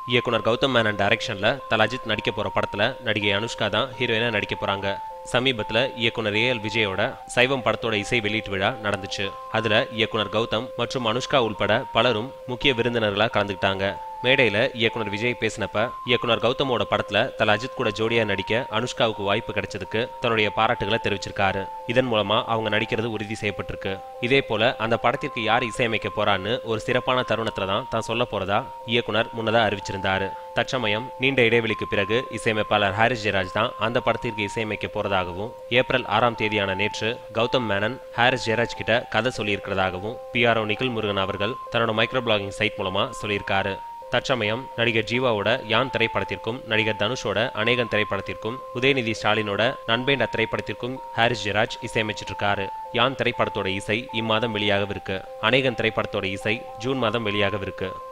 இயக்குனர் கௌதம் மேனன் டைரக்ஷன்ல தல அஜித் நடிக்க போற படத்துல நடிகை அனுஷ்கா தான் ஹீரோயினா நடிக்க போறாங்க சமீபத்துல இயக்குனர் ஏஎல் விஜயோட சைவம் படத்தோட இசை வெளியீட்டு விழா நடந்துச்சு அதுல இயக்குனர் கௌதம் மற்றும் அனுஷ்கா உள்பட பலரும் முக்கிய விருந்தினர்களா கலந்துக்கிட்டாங்க மேடையில இயக்குனர் விஜய் பேசினப்ப இயக்குனர் கௌதமோட படத்துல தல அஜித் கூட ஜோடியா நடிக்க அனுஷ்காவுக்கு வாய்ப்பு கிடைச்சதுக்கு தன்னுடைய பாராட்டுகளை தெரிவிச்சிருக்காரு இதன் மூலமா அவங்க நடிக்கிறது உறுதி செய்யப்பட்டிருக்கு இதே போல அந்த படத்திற்கு யார் இசையமைக்க போறான்னு ஒரு சிறப்பான தருணத்துல தான் தான் சொல்ல போறதா இயக்குனர் முன்னதா அறிவிச்சிருந்தாரு தற்சமயம் நீண்ட இடைவெளிக்கு பிறகு இசையமைப்பாளர் ஹாரிஸ் ஜெயராஜ் தான் அந்த படத்திற்கு இசையமைக்க போறதாகவும் ஏப்ரல் ஆறாம் தேதியான நேற்று கௌதம் மேனன் ஹாரிஸ் ஜெயராஜ் கிட்ட கதை சொல்லியிருக்கிறதாகவும் பிஆர்ஓ நிகில் முருகன் அவர்கள் தன்னோட மைக்ரோ பிளாகிங் சைட் மூலமா சொல்லியிருக்காரு தற்சமயம் நடிகர் ஜீவாவோட யான் திரைப்படத்திற்கும் நடிகர் தனுஷோட அநேகன் திரைப்படத்திற்கும் உதயநிதி ஸ்டாலினோட நண்பேண்ட திரைப்படத்திற்கும் ஹாரிஸ் ஜெராஜ் இசையமைச்சிட்டு இருக்காரு யான் திரைப்படத்தோட இசை இம்மாதம் வெளியாகவிருக்கு அநேகன் திரைப்படத்தோட இசை ஜூன் மாதம் வெளியாகவிருக்கு